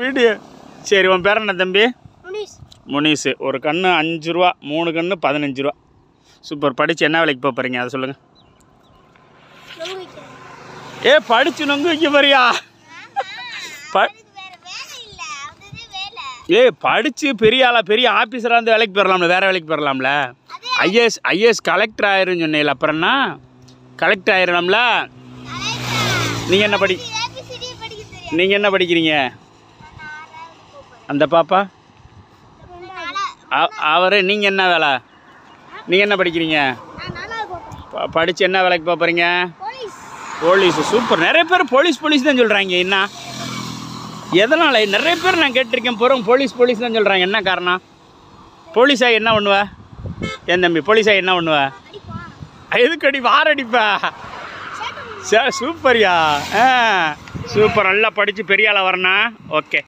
video சரி உன் பேர் என்ன தம்பி முனிஸ் முனீஸு ஒரு கன்று அஞ்சு ரூபா மூணு கன்று பதினஞ்சு ரூபா சூப்பர் படித்து என்ன வேலைக்கு போக போகிறீங்க அதை சொல்லுங்கள் நொங்கு வைக்கிறேன் ஏ படிச்சு நொங்கு வைக்க போறியா ப வேற வேலை இல்ல அதுதான் வேலை ஏ படித்து பெரிய ஆளா பெரிய ஆஃபீஸராக இருந்து வேலைக்கு போயிடலாம்ல வேறு வேலைக்கு போயிடலாம்ல ஐஏஎஸ் ஐஏஎஸ் கலெக்டர் ஆயிருன்னு சொன்னீங்கள அப்புறம்னா கலெக்டர் ஆயிடலாம்ல நீங்கள் என்ன படி ஏபிசிடி படிக்க தெரியும் நீங்கள் என்ன படிக்கிறீங்க நான் ஆறாவது போறேன் அந்த பாப்பா நாலா அவர் நீங்கள் என்ன வேலை நீங்கள் என்ன படிக்கிறீங்க நான் நாலாவது போறேன் படித்து என்ன வேலைக்கு போக போகிறீங்க போலீஸ் போலீஸ் சூப்பர் நிறைய பேர் போலீஸ் போலீஸ் தான் சொல்கிறாங்க என்ன எதனால் நிறைய பேர் நான் கேட்டிருக்கேன் போகிறோம் போலீஸ் போலீஸ் தான் சொல்கிறாங்க என்ன காரணம் போலீஸா என்ன பண்ணுவ என் தம்பி போலீஸா என்ன பண்ணுவ அடிப்பான் எதுக்கடி வார அடிப்பா சேட்டம் சே சூப்பர்யா ஆ சூப்பர் நல்லா படித்து பெரிய ஆளாக வரணும் ஓகே